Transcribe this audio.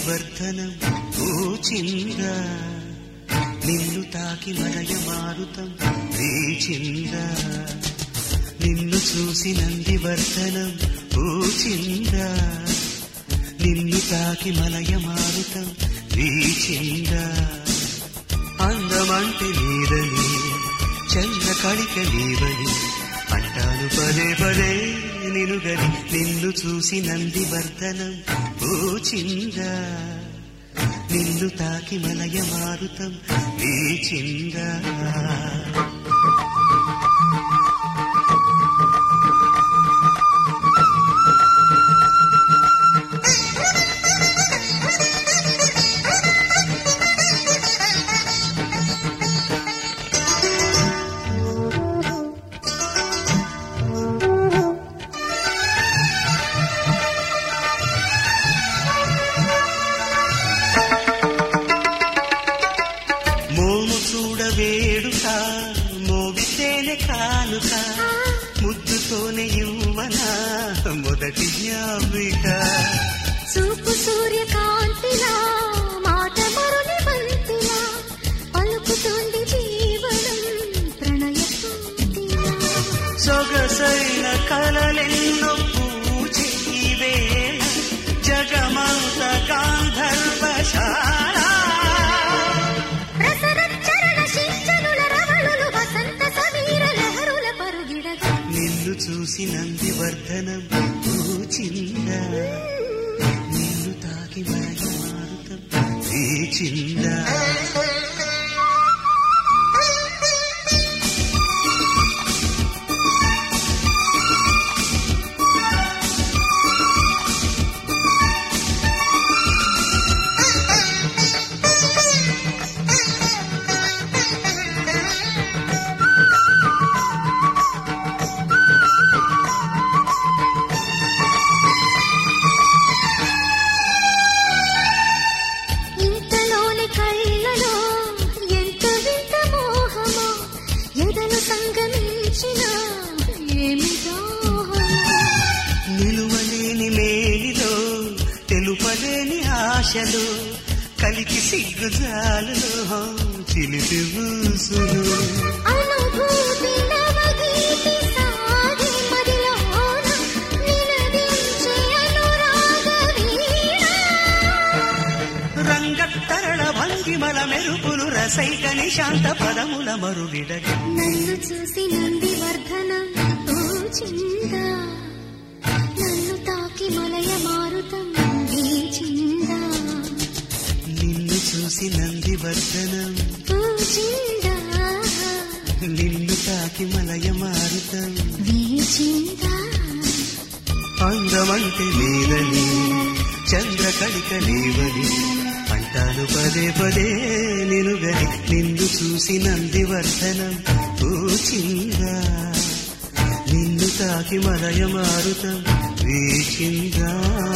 నందివర్ధనం పూచిందా నిన్ను తాకి మలయ మారుతం వీచిందా నిన్ను చూసి నందివర్ధనం పూచిందా నిన్ను తాకి మలయ మారుతం వీచిందా అందమంటే నీదని చంద్ర కళిక నీవని అంటాను పదే పదే నినుగని నిన్ను చూసి నందివర్ధనం పూచిందా నిన్ను తాకి మలయ మారుతం వీచిందా మోము చూడ వేడుక మోగితేనే కానుక ముద్దుతోనే యువన మొదటి జ్ఞాపిక చూపు సూర్యకాంతిలా మాట మరుని బంతిలా పలుకుతోంది జీవనం ప్రణయ పూర్తిలా సొగసైన కలలెన్నో పూజే ఈ వేళ జగమంత గాంధర్వశాల రసరచ్చరణ శించనుల రవళులు వసంత సమీర లహరుల పరుగిడగా నిన్ను చూసి నందివర్ధనం పూచిందా నిన్ను తాకి మలయ మారుతం వీచిందా ఇంతలోని కళ్ళలో ఎంత వింత మోహమో ఎదలు సంగమించిన ఏమి దాహమో నిలువలేని మేలిలో తెలుపలేని ఆశలు కలికి సిగ్గుజాలలో చిలిపి ఊసులు అనుభూతి నవగీతి సాగి మదిలోన నినదించే అనురాగ వీణ. రంగత్తరళ భంగిమల మెరుపులు రసైక నిశాంత పదముల మరుగిడగ నన్ను చూసి నంది వర్ధనం పూచిందా నన్ను తాకి మలయ మారుతం వీచిందా నిన్ను చూసి నంది వర్ధనం పూచిందా నిన్ను తాకి మలయ మారుతం వీచిందా అందమంటే నీదని చంద్ర కళిక నీవని అంటాను పదే పదే నినుగని నిన్ను చూసి నందివర్ధనం పూచిందా నిన్ను తాకి మలయ మారుతం వీచిందా